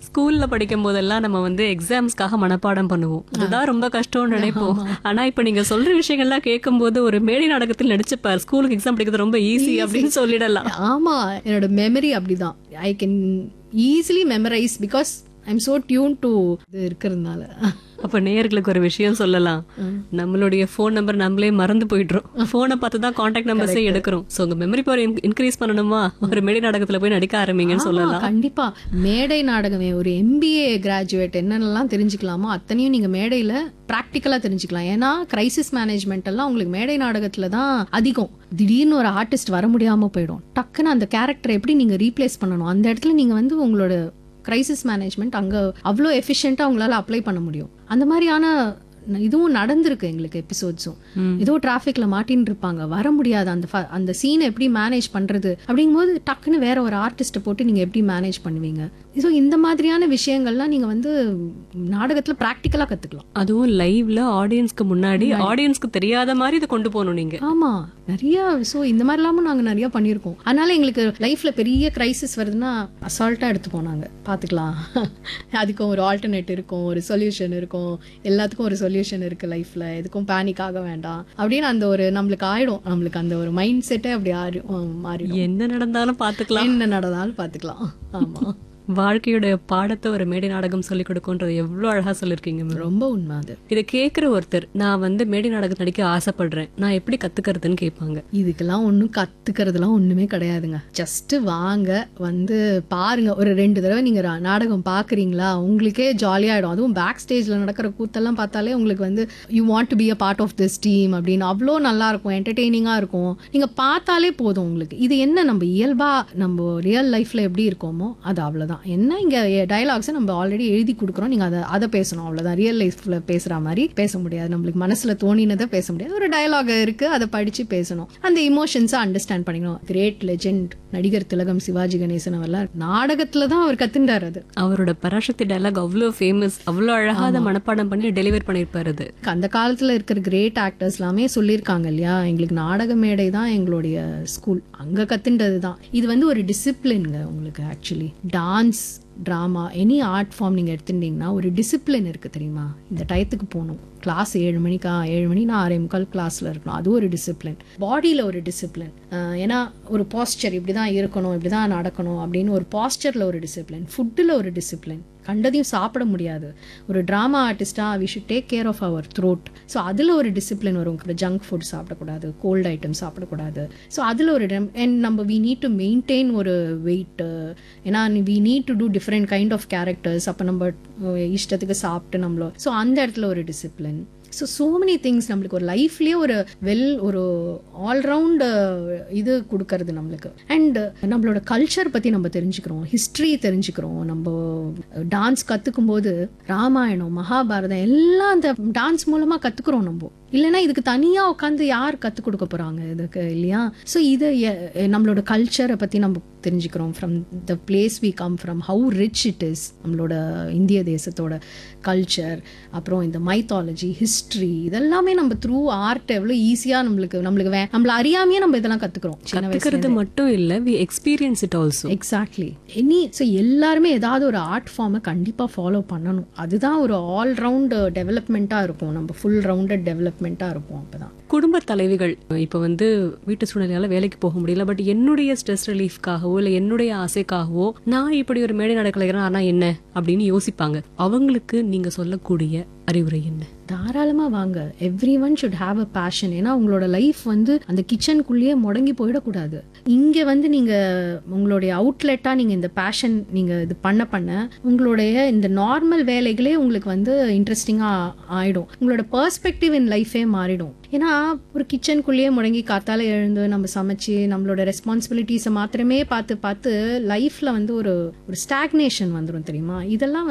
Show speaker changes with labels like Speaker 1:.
Speaker 1: ஸ்கூல்ல படிக்கும் போதெல்லாம் நம்ம வந்து எக்ஸாம்ஸ்க்காக மனப்பாடம் பண்ணுவோம் அதுதான் ரொம்ப கஷ்டம்னு நினைப்போம் ஆனா இப்ப நீங்க சொல்ற விஷயங்கள்லாம் கேட்கும்போது ஒரு மேடை நாடகத்தில் நடிச்சுப்பார் ஸ்கூலுக்கு எக்ஸாம் படிக்கிறது ரொம்ப ஈஸி அப்படின்னு சொல்லிடலாம்
Speaker 2: ஆமா என்னோட மெமரி அப்படிதான் I can easily memorise because I am so tuned to இது இருக்கிறதுனால
Speaker 1: அப்ப நேயர்களுக்கு ஒரு விஷயம் சொல்லலாம் நம்மளுடைய ஃபோன் நம்பர் நம்மளே மறந்து போயிடுறோம் போனை பார்த்து தான் கான்டாக்ட் நம்பர்ஸே எடுக்கிறோம் சோ உங்க மெமரி பவர் இன்க்ரீஸ் பண்ணணுமா ஒரு மேடை நாடகத்துல போய் நடிக்க ஆரம்பிங்கன்னு சொல்லலாம்
Speaker 2: ஆமா, கண்டிப்பா மேடை நாடகமே ஒரு எம்பிஏ கிராஜுவேட் என்னென்னலாம் தெரிஞ்சுக்கலாமோ அத்தனையும் நீங்க மேடையில பிராக்டிக்கலா தெரிஞ்சுக்கலாம் ஏன்னா கிரைசிஸ் மேனேஜ்மெண்ட் எல்லாம் உங்களுக்கு மேடை நாடகத்துல தான் அதிகம் திடீர்னு ஒரு ஆர்டிஸ்ட் வர முடியாம போயிடும் டக்குன்னு அந்த கேரக்டரை எப்படி நீங்க ரீப்ளேஸ் பண்ணணும் அந்த இடத்துல நீங்க வந்து உங்களோட கிரைசிஸ் மேனேஜ்மெண்ட் அங்க அவ்வளோ எஃபிஷியண்டா உங்களால அப்ளை பண்ண முடியும் அந்த மாதிரியான இதுவும் நடந்திருக்கு எங்களுக்கு எபிசோட்ஸும் ஏதோ டிராஃபிக்ல மாட்டின்னு இருப்பாங்க வர முடியாது அந்த ஃப- அந்த சீனை எப்படி மேனேஜ் பண்றது அப்படிங்கும்போது டக்குன்னு வேற ஒரு ஆர்டிஸ்ட்டை போட்டு நீங்க எப்படி மேனேஜ் பண்ணுவீங்க ஸோ இந்த மாதிரியான விஷயங்கள்லாம் நீங்க வந்து நாடகத்துல ப்ராக்டிக்கலா கத்துக்கலாம்
Speaker 1: அதுவும் லைவ்ல ஆடியன்ஸ்க்கு முன்னாடி ஆடியன்ஸ்க்கு தெரியாத மாதிரி இதை கொண்டு போகணும் நீங்க
Speaker 2: ஆமா நிறைய ஸோ இந்த மாதிரிலாமும் நாங்க நிறைய பண்ணியிருக்கோம் அதனால எங்களுக்கு லைஃப்ல பெரிய கிரைசிஸ் வருதுன்னா அசால்ட்டா எடுத்து போனாங்க பாத்துக்கலாம் அதுக்கும் ஒரு ஆல்டர்னேட் இருக்கும் ஒரு சொல்யூஷன் இருக்கும் எல்லாத்துக்கும் ஒரு சொல்யூஷன் இருக்கு லைஃப்ல எதுக்கும் பேனிக் ஆக வேண்டாம் அப்படின்னு அந்த ஒரு நம்மளுக்கு ஆயிடும் நம்மளுக்கு அந்த ஒரு மைண்ட் செட்டே அப்படி ஆறி மாறிடும்
Speaker 1: என்ன நடந்தாலும் பாத்துக்கலாம்
Speaker 2: என்ன நடந்தாலும் பாத்துக்கலாம் ஆமா
Speaker 1: வாழ்க்கையோட பாடத்தை ஒரு மேடை நாடகம் சொல்லி கொடுக்கும்ன்றது எவ்வளவு அழகா சொல்லிருக்கீங்க மேம்
Speaker 2: ரொம்ப உண்மை அது
Speaker 1: இதை கேக்குற ஒருத்தர் நான் வந்து மேடை நாடகம் நடிக்க ஆசைப்படுறேன் நான் எப்படி கத்துக்கிறதுன்னு கேட்பாங்க
Speaker 2: இதுக்கெல்லாம் ஒன்றும் கத்துக்கிறதுலாம் ஒண்ணுமே கிடையாதுங்க ஜஸ்ட் வாங்க வந்து பாருங்க ஒரு ரெண்டு தடவை நீங்க ரா- நாடகம் பாக்குறீங்களா உங்களுக்கே ஜாலியாயிடும் அதுவும் பேக் ஸ்டேஜ்ல நடக்கிற கூத்தெல்லாம் பார்த்தாலே உங்களுக்கு வந்து you want to be a part of this team அப்படின்னு அவ்வளோ நல்லா இருக்கும் என்டர்டெய்னிங்கா இருக்கும் நீங்க பார்த்தாலே போதும் உங்களுக்கு இது என்ன நம்ம இயல்பா நம்ம ரியல் லைஃப்ல எப்படி இருக்கோமோ அது அவ்வளவுதான் என்ன இங்க டயலாக்ஸை நம்ம ஆல்ரெடி எழுதி கொடுக்குறோம் நீங்க அதை அதை பேசணும் அவ்வளவுதான் ரியல் லைஃப்ல பேசுற மாதிரி பேச முடியாது நம்மளுக்கு மனசுல தோணினதை பேச முடியாது ஒரு டயலாக் இருக்கு அதை படிச்சு பேசணும் அந்த இமோஷன்ஸை அண்டர்ஸ்டாண்ட் பண்ணிக்கணும் கிரேட் லெஜெண்ட் நடிகர் திலகம் சிவாஜி கணேசன் அவர்லாம் நாடகத்துல தான் அவர் கத்துண்டார் அது
Speaker 1: அவரோட பராசக்தி டயலாக் அவ்வளோ ஃபேமஸ் அவ்வளோ அழகா அதை மனப்பாடம் பண்ணி டெலிவர் பண்ணியிருப்பாரு அது
Speaker 2: அந்த காலத்துல இருக்கிற கிரேட் ஆக்டர்ஸ் எல்லாமே சொல்லியிருக்காங்க இல்லையா எங்களுக்கு நாடக மேடை தான் எங்களுடைய ஸ்கூல் அங்க கத்துண்டது தான் இது வந்து ஒரு டிசிப்ளின்ங்க உங்களுக்கு actually dance drama any art form நீங்கள் எடுத்துட்டீங்கன்னா ஒரு டிசிப்ளின் இருக்குது தெரியுமா இந்த டயத்துக்கு போகணும் கிளாஸ் ஏழு மணிக்கா ஏழு மணினா ஆறே முக்கால் கிளாஸில் இருக்கணும் அது ஒரு டிசிப்ளின் பாடியில் ஒரு டிசிப்ளின் ஏன்னா ஒரு பாஸ்டர் இப்படி தான் இருக்கணும் இப்படி தான் நடக்கணும் அப்படின்னு ஒரு பாஸ்டரில் ஒரு டிசிப்ளின் ஃபுட்டில் ஒரு டிசிப்ளின் கண்டதையும் சாப்பிட முடியாது ஒரு ட்ராமா ஆர்டிஸ்டாக we should take care of our throat so அதில் ஒரு டிசிப்ளின் வரும் ஜங்க் ஃபுட் சாப்பிடக்கூடாது கோல்ட் ஐட்டம் சாப்பிடக்கூடாது ஸோ அதில் ஒரு அண்ட் நம்ம வி நீட் டு மெயின்டைன் ஒரு வெயிட் ஏன்னா we need to do different kind of characters அப்போ நம்ம அஹ், இஷ்டத்துக்கு சாப்பிட்டு நம்மளோ ஸோ அந்த இடத்துல ஒரு discipline so so many things நம்மளுக்கு ஒரு லைஃப்லேயே ஒரு வெல் ஒரு ஆல்ரவுண்ட் இது கொடுக்கறது நம்மளுக்கு அண்ட் நம்மளோட கல்ச்சர் பற்றி நம்ம தெரிஞ்சுக்கிறோம் ஹிஸ்ட்ரி தெரிஞ்சுக்கிறோம் நம்ம டான்ஸ் கற்றுக்கும் போது ராமாயணம் மகாபாரதம் எல்லாம் அந்த டான்ஸ் மூலமாக கற்றுக்குறோம் நம்ம இல்லைன்னா இதுக்கு தனியாக உட்காந்து யார் கற்றுக் கொடுக்க போகிறாங்க இதுக்கு இல்லையா ஸோ இதை எ- நம்மளோட கல்ச்சரை பற்றி நம்ம தெரிஞ்சுக்கிறோம் from the place we come from how rich it is நம்மளோட இந்திய தேசத்தோட கல்ச்சர் அப்புறம் இந்த மைத்தாலஜி ஹிஸ்ட்ரி இதெல்லாமே நம்ம த்ரூ ஆர்ட் எவ்வளோ ஈஸியாக நம்மளுக்கு நம்மளுக்கு வே நம்மள அறியாமையே நம்ம இதெல்லாம் கற்றுக்குறோம் சின்ன வயசுல
Speaker 1: கத்துக்கிறது மட்டும் இல்ல we experience it also
Speaker 2: exactly any so எல்லாருமே ஏதாவது ஒரு ஆர்ட் ஃபார்மை கண்டிப்பாக ஃபாலோ பண்ணணும் அதுதான் ஒரு ஆல் ரவுண்ட் டெவலப்மெண்ட்டாக இருக்கும் நம்ம ஃபுல் ரவுண்டட் டெவலப்மெண்ட்டாக இருக்கும் அப்பதான்
Speaker 1: குடும்ப தலைவிகள் இப்ப வந்து வீட்டு சூழ்நிலையால வேலைக்கு போக முடியல பட் என்னுடைய ஸ்ட்ரெஸ் ரிலீஃப்காகவோ இல்ல என்னுடைய ஆசைக்காகவோ நான் இப்படி ஒரு மேடை நடக்கலைகிறேன் ஆனா என்ன அப்படின்னு யோசிப்பாங்க அவங்களுக்கு நீங்க சொல்லக்கூடிய அறிவுரை என்ன
Speaker 2: தாராளமா வாங்க everyone should have a passion ஏன்னா உங்களோட லைஃப் வந்து அந்த கிச்சனுக்குள்ளேயே முடங்கி போயிடக்கூடாது இங்க வந்து நீங்க உங்களுடைய அவுட்லெட்டா நீங்க இந்த பேஷன் நீங்க இது பண்ண பண்ண உங்களுடைய இந்த நார்மல் வேலைகளே உங்களுக்கு வந்து இன்ட்ரெஸ்டிங்கா ஆயிடும் உங்களோட பெர்ஸ்பெக்டிவ் இன் லைஃபே மாறிடும் ஏன்னா ஒரு கிச்சனுக்குள்ளேயே முடங்கி காத்தால எழுந்து நம்ம சமைச்சு நம்மளோட ரெஸ்பான்சிபிலிட்டிஸை மாத்திரமே பார்த்து பார்த்து லைஃப்ல வந்து ஒரு ஒரு ஸ்டாக்னேஷன் வந்துடும் தெரியுமா இதெல்லாம்